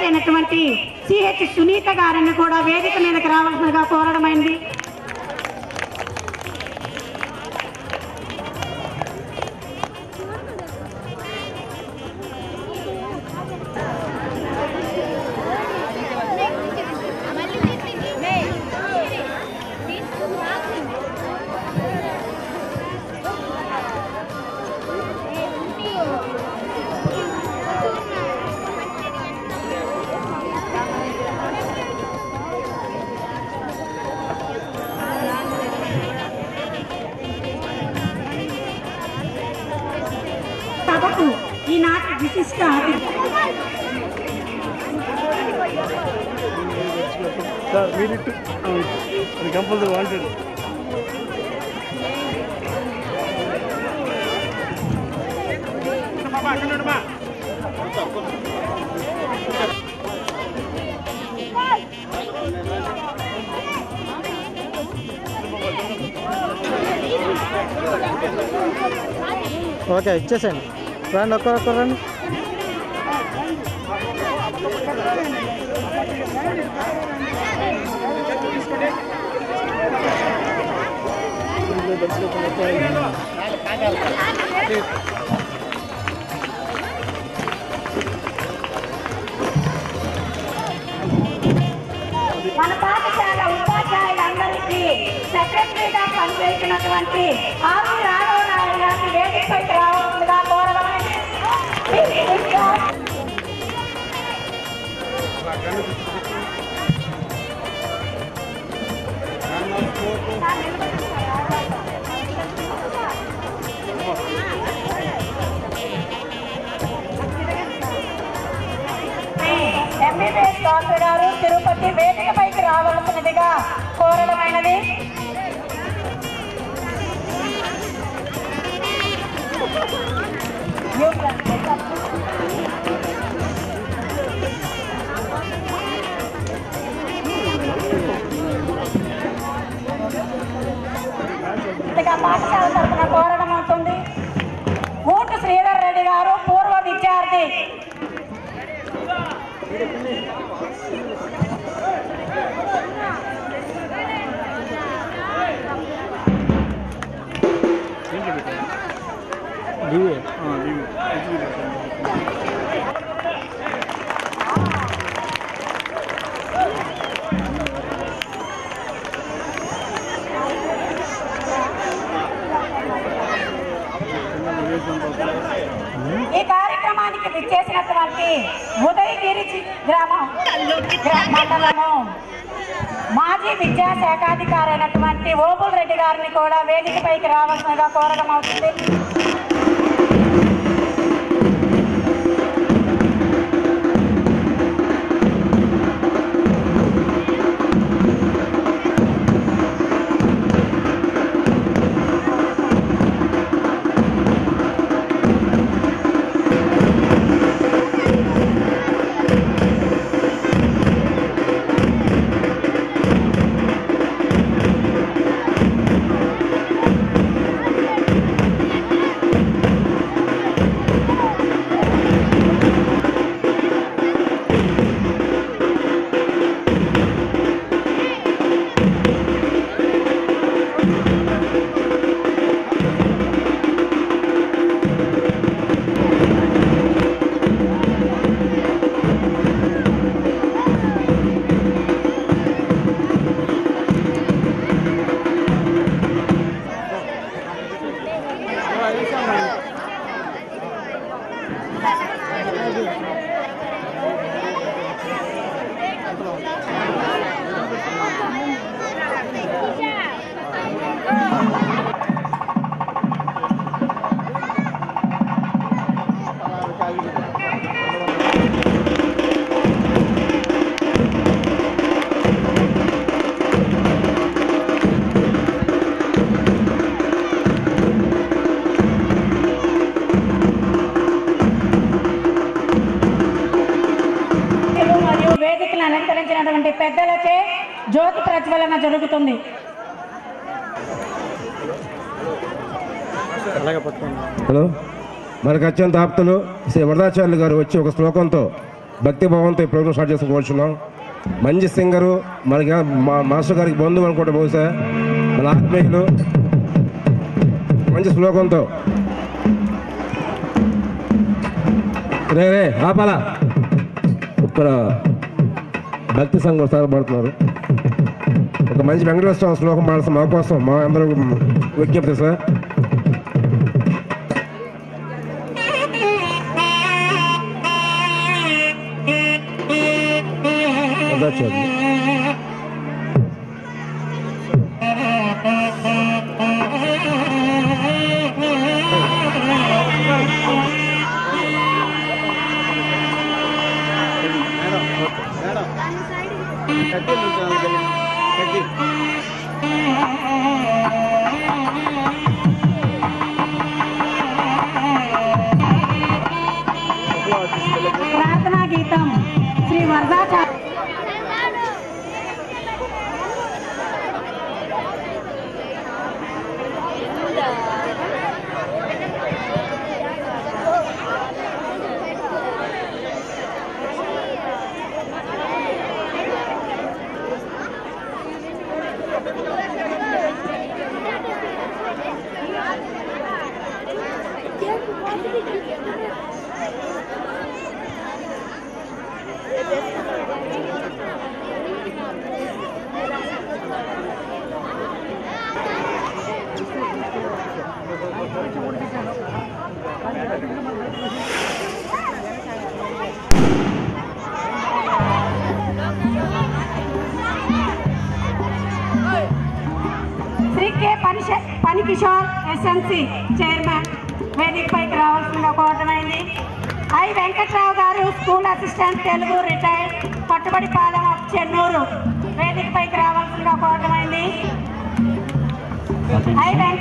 కార్యదర్శి అయినటువంటి సిహెచ్ సునీత గారిని కూడా వేదిక మీదకి రావాల్సిందిగా కోరడమైంది సభకు ఈనాటి విశిష్ట అతిథి సార్ మీరు ఇటు అది కంపల్సరీ వాంటెడ్ ఓకే ఇచ్చేసేయండి రండి ఒక్కరొక్కరు రండి మన పాఠశాల ఉపాధ్యాయులందరికీ సెక్రటరీగా పనిచేస్తున్నటువంటి ఆవి రాఘవ నాయుడు గారిని వేదికపైకి రావాల్సిందిగా కోరడమైంది ఎంబీబీఎస్ డాక్టర్ గారు తిరుపతి వేదికపైకి రావాల్సినదిగా కోరడమైనది ఇంతగా పాఠశాల తరఫున కోరడం అవుతుంది ఊటు శ్రీధర్ రెడ్డి గారు పూర్వ విద్యార్థి డివే ఈ కార్యక్రమానికి విచ్చేసినటువంటి ఉదయగిరి చి- గ్రామం గ్రా- మండలము మాజీ విద్యాశాఖాధికారి అయినటువంటి ఓబుల్ రెడ్డి గారిని కూడా వేదికపైకి రావాల్సిందిగా కోరడం అవుతుంది మరియు వేదికను అలంకరించినటువంటి పెద్దలచే జ్యోతి ప్రజ్వలన జరుగుతుంది అలాగే పట్టుకోండి హలో మనకు అత్యంత ఆప్తులు శ్రీ వరదాచార్యులు గారు వచ్చి ఒక శ్లోకంతో భక్తి భావంతో ఈ ప్రోగ్రామ్ స్టార్ట్ చేసుకుని కోరుచున్నాం మంచి సింగరు మనకి మా మాస్టర్ గారికి బంధువు అనుకుంటే బహుశా మన ఆత్మీయులు మంచి శ్లోకంతో రే రే ఆపాలా ఇక్కడ భక్తి సంఘం స్థానపడుతున్నారు ఒక మంచి వెంకటేశ్వర స్వామి శ్లోకం పాడాల్సిన మా కోసం మా అందరూ విజ్ఞప్తి సార్ అదొచ్చేది. ప్రార్థనా గీతం శ్రీ వరదాచార్య శ్రీ కె పనిష పనికిషోర్ ఎస్ఎంసి చైర్మన్ వేదికపైకి రావాల్సిందిగా కోరటమైంది ఐ వెంకట్రావు గారు స్కూల్ అసిస్టెంట్ తెలుగు రిటైర్డ్ పట్టుబడి పాలెం ఆఫ్ చెన్నూరు వేదికపైకి రావాల్సిందిగా కోరటమైంది ఐ వెంక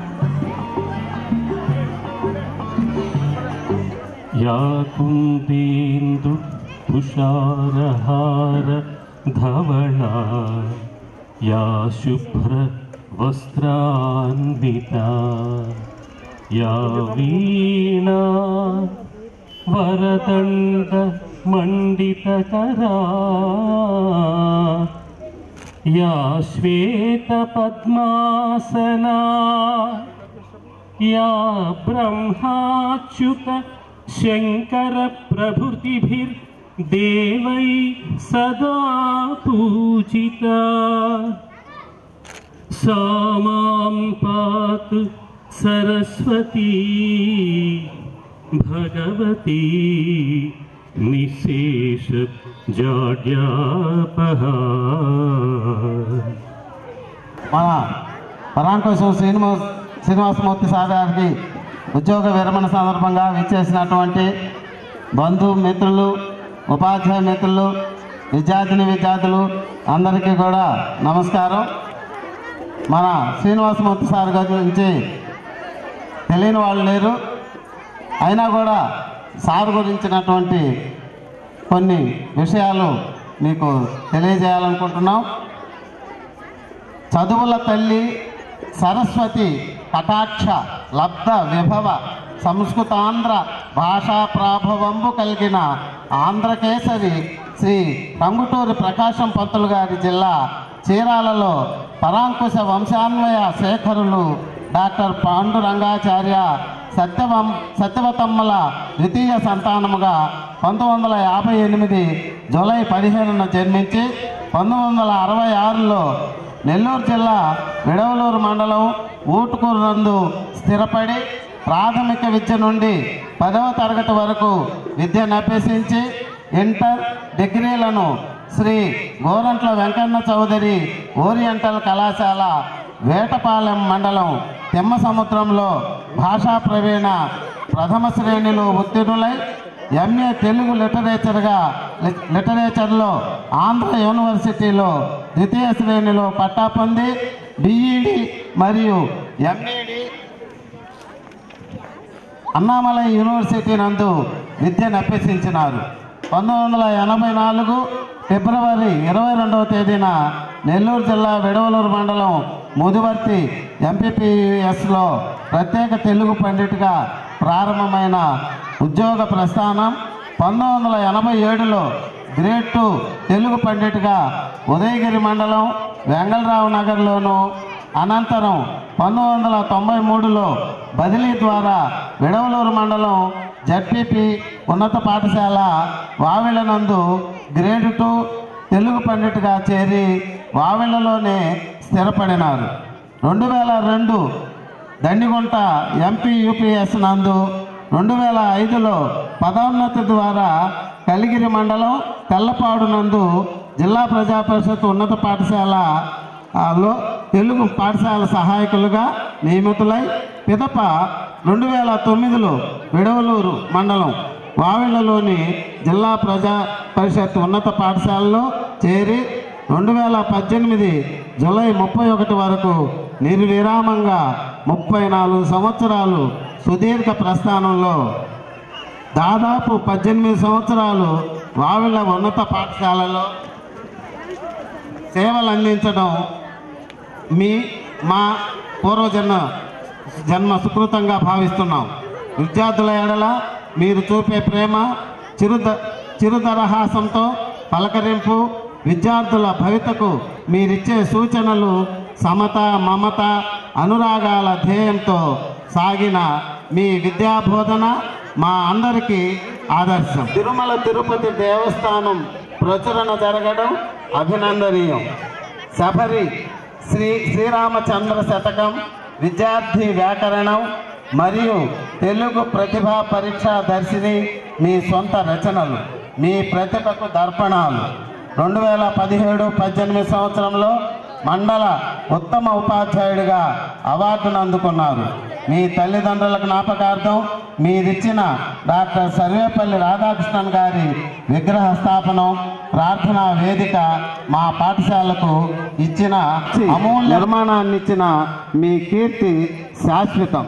या कुन्देन्दु तुषारहार धवला या शुभ्रवस्त्रान्विता या वीणा वरदण्डमण्डितकरा या श्वेतपद्मासना या ब्रह्माच्युत शङ्करप्रभृतिभिर्देवै सदा पूजिता सा मां पातु सरस्वती भगवती निशेष जाड्यापहा మన పరాంకుశం శ్రీనివాస్ శ్రీనివాసమూర్తి సార్ గారికి ఉద్యోగ విరమణ సందర్భంగా విచ్చేసినటువంటి బంధు మిత్రులు ఉపాధ్యాయ మిత్రులు విద్యార్థిని విద్యార్థులు అందరికీ కూడా నమస్కారం మన శ్రీనివాసమూర్తి సార్ గారి గురించి తెలియని వాళ్ళు లేరు అయినా కూడా సార్ గురించినటువంటి కొన్ని విషయాలు మీకు తెలియజేయాలనుకుంటున్నాం చదువుల తల్లి సరస్వతి కటాక్ష లబ్ధ విభవ సంస్కృతాంధ్ర భాషా ప్రాభవంబు కలిగిన ఆంధ్రకేసరి శ్రీ టంగుటూరి ప్రకాశం పంతులు గారి జిల్లా చీరాలలో పరాంకుశ వంశాన్వయ శేఖరులు డాక్టర్ పాండురంగాచార్య సత్యవం సత్యవతమ్మల ద్వితీయ సంతానముగా పంతొమ్మిది వందల యాభై ఎనిమిది జూలై పదిహేనున జన్మించి పంతొమ్మిది వందల అరవై ఆరులో నెల్లూరు జిల్లా విడవలూరు మండలం ఊటుకూరు నందు స్థిరపడి ప్రాథమిక విద్య నుండి పదవ తరగతి వరకు విద్యను అభ్యసించి ఇంటర్ డిగ్రీలను శ్రీ గోరంట్ల వెంకన్న చౌదరి ఓరియంటల్ కళాశాల వేటపాలెం మండలం తిమ్మ సముద్రంలో భాషా ప్రవీణ ప్రథమ శ్రేణిలో ఉత్తీర్ణులై ఎంఏ తెలుగు లిటరేచర్గా లి- లిటరేచర్లో ఆంధ్ర యూనివర్సిటీలో ద్వితీయ శ్రేణిలో పట్టా పొంది డిఈడి మరియు ఎంఈడి అన్నామలై యూనివర్సిటీ నందు విద్యను అభ్యసించినారు పంతొమ్మిది వందల ఎనభై నాలుగు ఫిబ్రవరి ఇరవై రెండవ తేదీన నెల్లూరు జిల్లా విడవలూరు మండలం ముదివర్తి ఎంపీపీఎస్లో ప్రత్యేక తెలుగు పండిట్గా ప్రారంభమైన ఉద్యోగ ప్రస్థానం పంతొమ్మిది వందల ఎనభై ఏడులో గ్రేడ్ టూ తెలుగు పండిట్గా ఉదయగిరి మండలం వెంగళరావు నగర్లోను అనంతరం పంతొమ్మిది వందల తొంభై మూడులో బదిలీ ద్వారా విడవలూరు మండలం జడ్పీపీ ఉన్నత పాఠశాల వావిళ్ళనందు గ్రేడ్ టూ తెలుగు పండిట్గా చేరి వావిళ్ళలోనే స్థిరపడినారు రెండు వేల రెండు దండిగుంట ఎంపీ యూపీఎస్ నందు రెండు వేల ఐదులో పదోన్నతి ద్వారా కలిగిరి మండలం తెల్లపాడు నందు జిల్లా ప్రజా పరిషత్ ఉన్నత పాఠశాల ఆ, లో తెలుగు పాఠశాల సహాయకులుగా నియమితులై పిదప రెండు వేల తొమ్మిదిలో విడవలూరు మండలం వావిళ్ళలోని జిల్లా ప్రజా పరిషత్ ఉన్నత పాఠశాలలో చేరి రెండు వేల పద్దెనిమిది జూలై ముప్పై ఒకటి వరకు నిర్విరామంగా ముప్పై నాలుగు సంవత్సరాలు సుదీర్ఘ ప్రస్థానంలో దాదాపు పద్దెనిమిది సంవత్సరాలు వావిళ్ళ ఉన్నత పాఠశాలలో సేవలు అందించడం మీ మా పూర్వజన్మ జన్మ సుకృతంగా భావిస్తున్నాం విద్యార్థుల ఎడల మీరు చూపే ప్రేమ చిరుద చిరుదరహాసంతో పలకరింపు విద్యార్థుల భవితకు మీరిచ్చే సూచనలు సమత మమత అనురాగాల ధ్యేయంతో సాగిన మీ విద్యాబోధన మా అందరికీ ఆదర్శం తిరుమల తిరుపతి దేవస్థానం ప్రచురణ జరగడం అభినందనీయం శబరి శ్రీ శ్రీరామచంద్ర శతకం విద్యార్థి వ్యాకరణం మరియు తెలుగు ప్రతిభా పరీక్ష దర్శిని మీ సొంత రచనలు మీ ప్రతిభకు దర్పణాలు రెండు వేల పదిహేడు పద్దెనిమిది సంవత్సరంలో మండల ఉత్తమ ఉపాధ్యాయుడిగా అవార్డును అందుకున్నారు మీ తల్లిదండ్రుల జ్ఞాపకార్థం మీరిచ్చిన డాక్టర్ సర్వేపల్లి రాధాకృష్ణన్ గారి విగ్రహ స్థాపనం ప్రార్థనా వేదిక మా పాఠశాలకు ఇచ్చిన అమూల్య నిర్మాణాన్ని ఇచ్చిన మీ కీర్తి శాశ్వతం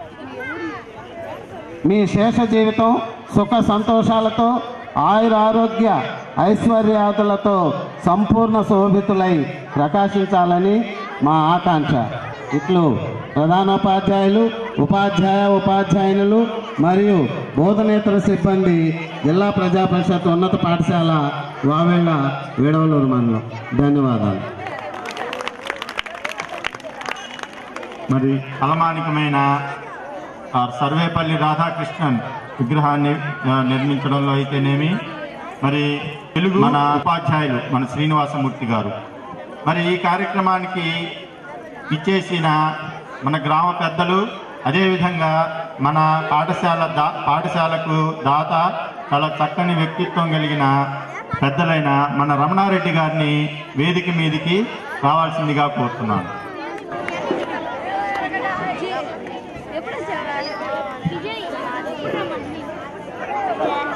మీ శేష జీవితం సుఖ సంతోషాలతో ఆయుర ఆరోగ్య ఐశ్వర్యాదులతో సంపూర్ణ శోభితులై ప్రకాశించాలని మా ఆకాంక్ష ఇట్లు ప్రధానోపాధ్యాయులు ఉపాధ్యాయ ఉపాధ్యాయునులు మరియు బోధనేతర సిబ్బంది జిల్లా ప్రజా పరిషత్ ఉన్నత పాఠశాల వావేళ్ళ వేడవలూరు మండలం ధన్యవాదాలు మరి తలమానికమైన ఆ సర్వేపల్లి రాధాకృష్ణన్ విగ్రహాన్ని ఆ, నిర్మించడంలో అయితేనేమి మరి తెలుగు మన ఉపాధ్యాయులు మన శ్రీనివాసమూర్తి గారు మరి ఈ కార్యక్రమానికి ఇచ్చేసిన మన గ్రామ పెద్దలు అదేవిధంగా మన పాఠశాల దా పాఠశాలకు దాత చాలా చక్కని వ్యక్తిత్వం కలిగిన పెద్దలైన మన రమణారెడ్డి గారిని వేదిక మీదికి రావాల్సిందిగా కోరుతున్నాను ఎప్పుడు వచ్చారా విజయ్